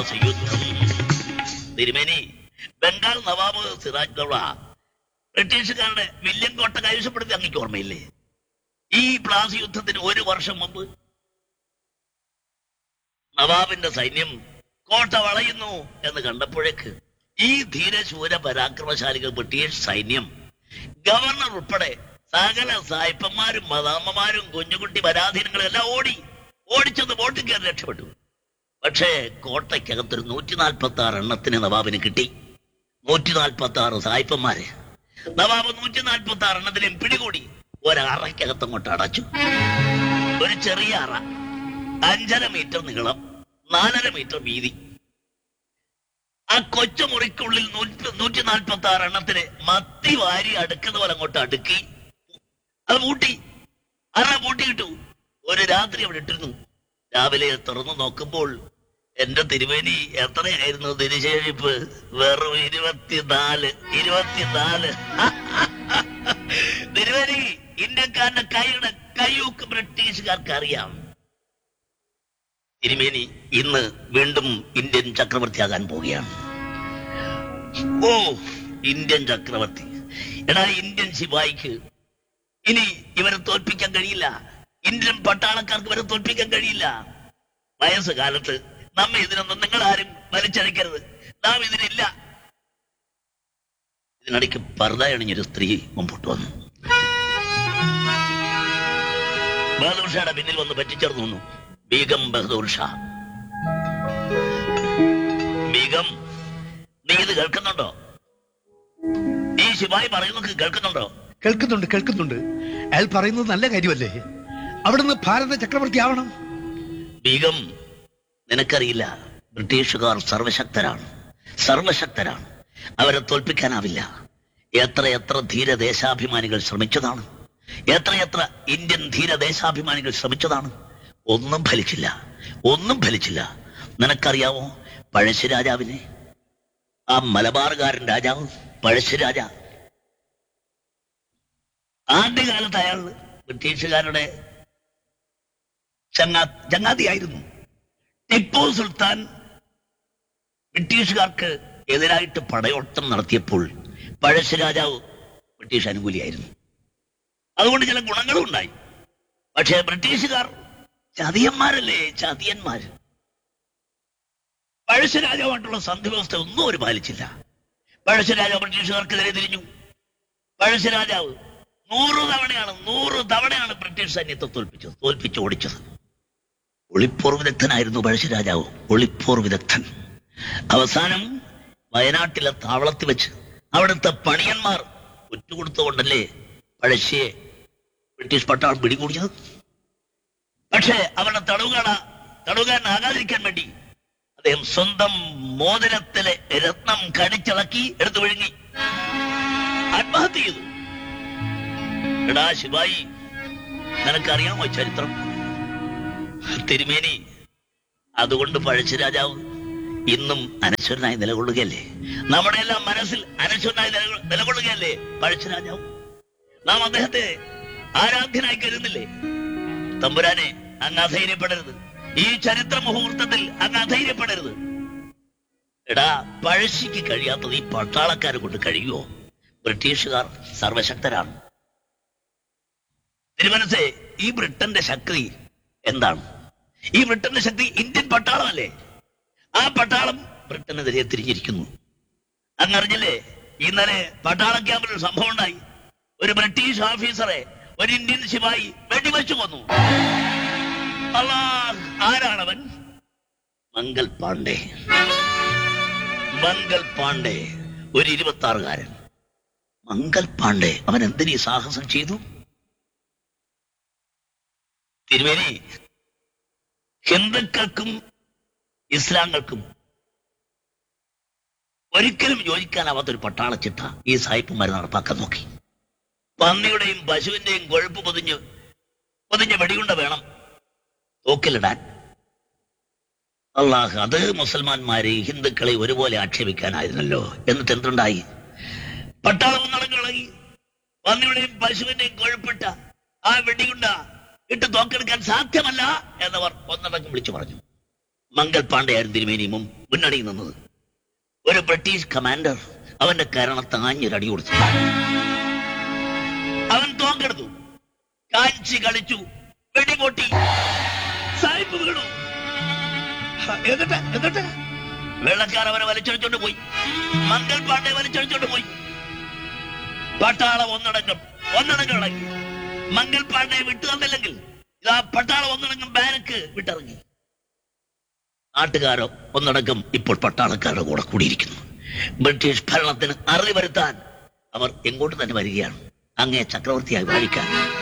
യുദ്ധം തിരുമേനി ബംഗാൾ നവാബ് സിറാജ് ദൗള ബ്രിട്ടീഷുകാരുടെ വില്യം കോട്ട കൈവശപ്പെടുത്തി അങ്ങേക്ക് ഓർമ്മയില്ലേ ഈ പ്ലാസി യുദ്ധത്തിന് ഒരു വർഷം മുമ്പ് നവാബിന്റെ സൈന്യം കോട്ട വളയുന്നു എന്ന് കണ്ടപ്പോഴേക്ക് ഈ ധീരശൂര പരാക്രമശാലികൾ ബ്രിട്ടീഷ് സൈന്യം ഗവർണർ ഉൾപ്പെടെ സകല സായിപ്പന്മാരും മദാമ്മമാരും കുഞ്ഞുകുട്ടി പരാധീനങ്ങളും എല്ലാം ഓടി ഓടിച്ചെന്ന് ബോട്ടിൽ കയറി രക്ഷപ്പെട്ടു പക്ഷേ കോട്ടയ്ക്കകത്തൊരു നൂറ്റി നാൽപ്പത്തി ആറ് എണ്ണത്തിന് നവാബിന് കിട്ടി നൂറ്റി നാൽപ്പത്തി ആറ് സായിപ്പന്മാര് നവാബ് നൂറ്റി നാൽപ്പത്തി ആറ് എണ്ണത്തിനെയും പിടികൂടി ഒരറയ്ക്കകത്ത് അങ്ങോട്ട് അടച്ചു ഒരു ചെറിയ അറ അഞ്ചര മീറ്റർ നീളം നാലര മീറ്റർ വീതി ആ കൊച്ചു മുറിക്കുള്ളിൽ നൂറ്റി നൂറ്റി നാൽപ്പത്തി ആറ് എണ്ണത്തിന് മത്തി വാരി അടുക്കുന്ന പോലെ അങ്ങോട്ട് അടുക്കി അത് പൂട്ടി അറ പൂട്ടി കിട്ടു ഒരു രാത്രി അവിടെ ഇട്ടിരുന്നു രാവിലെ തുറന്നു നോക്കുമ്പോൾ എന്റെ തിരുവേനി എത്രയായിരുന്നു തിരുശേഷിപ്പ് വെറും ഇരുപത്തിനാല് ഇരുപത്തിനാല് തിരുവേനി ഇന്ത്യക്കാരന്റെ കൈയുടെ കയ്യൂക്ക് ബ്രിട്ടീഷുകാർക്ക് അറിയാം തിരുമേനി ഇന്ന് വീണ്ടും ഇന്ത്യൻ ചക്രവർത്തിയാകാൻ പോവുകയാണ് ഓ ഇന്ത്യൻ ചക്രവർത്തി എടാ ഇന്ത്യൻ ശിപായിക്ക് ഇനി ഇവരെ തോൽപ്പിക്കാൻ കഴിയില്ല ഇന്ത്യൻ പട്ടാളക്കാർക്ക് ഇവരെ തോൽപ്പിക്കാൻ കഴിയില്ല വയസ്സുകാലത്ത് നമ്മെ ഇതിനൊന്നും നിങ്ങൾ ആരും വലിച്ചഴിക്കരുത് നാം ഇതിനില്ല ഇതിനിടയ്ക്ക് പർദ അണിഞ്ഞൊരു സ്ത്രീ മുമ്പോട്ട് വന്നു ബഹദൂർ ഷായുടെ പിന്നിൽ വന്ന് പറ്റിച്ചേർന്നു നിന്നു ബീഗം ബഹദൂർ ഷാ ബീഗം നീ ഇത് കേൾക്കുന്നുണ്ടോ ഈ ശിവായി പറയുന്നത് കേൾക്കുന്നുണ്ടോ കേൾക്കുന്നുണ്ട് കേൾക്കുന്നുണ്ട് അയാൾ പറയുന്നത് നല്ല കാര്യമല്ലേ അവിടുന്ന് ഭാരത ചക്രവർത്തി ആവണം ബീഗം നിനക്കറിയില്ല ബ്രിട്ടീഷുകാർ സർവശക്തരാണ് സർവശക്തരാണ് അവരെ തോൽപ്പിക്കാനാവില്ല എത്ര എത്ര ധീരദേശാഭിമാനികൾ ശ്രമിച്ചതാണ് എത്ര എത്ര ഇന്ത്യൻ ധീരദേശാഭിമാനികൾ ശ്രമിച്ചതാണ് ഒന്നും ഫലിച്ചില്ല ഒന്നും ഫലിച്ചില്ല നിനക്കറിയാവോ പഴശ്ശിരാജാവിനെ ആ മലബാറുകാരൻ രാജാവ് പഴശ്ശിരാജ ആദ്യകാലത്ത് അയാൾ ബ്രിട്ടീഷുകാരുടെ ചങ്ങാ ചങ്ങാതിയായിരുന്നു ടിപ്പു സുൽത്താൻ ബ്രിട്ടീഷുകാർക്ക് എതിരായിട്ട് പടയോട്ടം നടത്തിയപ്പോൾ പഴശ്ശിരാജാവ് ബ്രിട്ടീഷ് അനുകൂലിയായിരുന്നു അതുകൊണ്ട് ചില ഗുണങ്ങളും ഉണ്ടായി പക്ഷേ ബ്രിട്ടീഷുകാർ ചതിയന്മാരല്ലേ ചതിയന്മാർ പഴശ്ശിരാജാവുമായിട്ടുള്ള സന്ധിവ്യവസ്ഥ ഒന്നും അവർ പാലിച്ചില്ല പഴശ്ശിരാജാവ് ബ്രിട്ടീഷുകാർക്കെതിരെ തിരിഞ്ഞു പഴശ്ശിരാജാവ് നൂറ് തവണയാണ് നൂറ് തവണയാണ് ബ്രിട്ടീഷ് സൈന്യത്തെ തോൽപ്പിച്ചത് തോൽപ്പിച്ച് ഓടിച്ചത് ഒളിപ്പോർ വിദഗ്ധനായിരുന്നു പഴശ്ശിരാജാവ് ഒളിപ്പോർ വിദഗ്ധൻ അവസാനം വയനാട്ടിലെ താവളത്തിൽ വെച്ച് അവിടുത്തെ പണിയന്മാർ ഒറ്റുകൊടുത്തുകൊണ്ടല്ലേ പഴശ്ശിയെ ബ്രിട്ടീഷ് പട്ടാളം പിടികൂടിയത് പക്ഷേ അവരുടെ തടവുകാട തടവുകാരനാകാതിരിക്കാൻ വേണ്ടി അദ്ദേഹം സ്വന്തം മോതിരത്തിലെ രത്നം കടിച്ചിളക്കി എടുത്തു വിഴുങ്ങി ആത്മഹത്യ ചെയ്തു എടാ ശിവായി നിനക്കറിയാമോ ഈ ചരിത്രം തിരുമേനി അതുകൊണ്ട് പഴശ്ശിരാജാവ് ഇന്നും അനശ്വരനായി നിലകൊള്ളുകയല്ലേ നമ്മുടെ എല്ലാം മനസ്സിൽ അനശ്വരനായി നിലകൊ- നിലകൊള്ളുകയല്ലേ പഴശ്ശിരാജാവ് നാം അദ്ദേഹത്തെ ആരാധ്യനായി കരുതുന്നില്ലേ തമ്പുരാനെ അങ്ങ് അധൈര്യപ്പെടരുത് ഈ ചരിത്ര മുഹൂർത്തത്തിൽ അങ്ങ് അധൈര്യപ്പെടരുത് എടാ പഴശ്ശിക്ക് കഴിയാത്തത് ഈ പട്ടാളക്കാരെ കൊണ്ട് കഴിയുമോ ബ്രിട്ടീഷുകാർ സർവശക്തരാണ് തിരുമനസേ ഈ ബ്രിട്ടന്റെ ശക്തി എന്താണ് ഈ ബ്രിട്ടന്റെ ശക്തി ഇന്ത്യൻ പട്ടാളമല്ലേ ആ പട്ടാളം ബ്രിട്ടനെതിരെ തിരിഞ്ഞിരിക്കുന്നു അങ്ങറിഞ്ഞില്ലേ ഇന്നലെ പട്ടാള ക്യാമ്പിൽ ഒരു സംഭവം ഉണ്ടായി ഒരു ബ്രിട്ടീഷ് ഓഫീസറെ ഒരു ഇന്ത്യൻ ശിപായി വെടിവെച്ചു കൊന്നു അല്ലാ ആരാണവൻ മംഗൽ പാണ്ഡെ മംഗൽ പാണ്ഡെ ഒരു ഇരുപത്തി ആറുകാരൻ മംഗൽ പാണ്ഡെ അവൻ എന്തിനീ സാഹസം ചെയ്തു തിരുവേനി ഹിന്ദുക്കൾക്കും ഇസ്ലാങ്ങൾക്കും ഒരിക്കലും യോജിക്കാനാവാത്ത ഒരു പട്ടാള ചിട്ട ഈ സായിപ്പന്മാർ നടപ്പാക്കാൻ നോക്കി പന്നിയുടെയും പശുവിന്റെയും കൊഴുപ്പ് പൊതിഞ്ഞ് പൊതിഞ്ഞ വെടിയുണ്ട വേണം തോക്കിലിടാൻ അള്ളാഹ് അത് മുസൽമാന്മാരെ ഹിന്ദുക്കളെ ഒരുപോലെ ആക്ഷേപിക്കാനായിരുന്നല്ലോ എന്നിട്ട് എന്തുണ്ടായി പട്ടാളം നടങ്ങളായി പന്നിയുടെയും പശുവിന്റെയും കൊഴുപ്പിട്ട ആ വെടിയുണ്ട ഇട്ട് തോക്കെടുക്കാൻ സാധ്യമല്ല എന്നവർ ഒന്നടങ്കം വിളിച്ചു പറഞ്ഞു മംഗൾ പാണ്ഡെയായിരുന്നു തിരുമേനി മുൻ മുന്നണിയിൽ നിന്നത് ഒരു ബ്രിട്ടീഷ് കമാൻഡർ അവന്റെ കരണത്ത് ആഞ്ഞൊരടി കൊടുത്തു അവൻ തോക്കെടുത്തു കാഞ്ചി കളിച്ചു വെടിപൊട്ടി സായിപ്പ് വീണു ഹ, എന്നിട്ട് എന്നിട്ട് വെള്ളക്കാർ അവനെ വലിച്ചടിച്ചോണ്ട് പോയി മംഗൾ പാണ്ഡെ വലിച്ചടിച്ചോണ്ട് പോയി പട്ടാളം ഒന്നടങ്കം ഒന്നടങ്കം ഇളകി മംഗൾ പാണ്ഡെ വിട്ടു തന്നില്ലെങ്കിൽ ഇതാ പട്ടാളം ഒന്നടങ്കം ബാരക്ക് വിട്ടിറങ്ങി നാട്ടുകാരോ ഒന്നടങ്കം ഇപ്പോൾ പട്ടാളക്കാരുടെ കൂടെ കൂടിയിരിക്കുന്നു ബ്രിട്ടീഷ് ഭരണത്തിന് അറിവ് വരുത്താൻ അവർ എങ്ങോട്ട് തന്നെ വരികയാണ് അങ്ങേ ചക്രവർത്തിയായി വാഴിക്കാൻ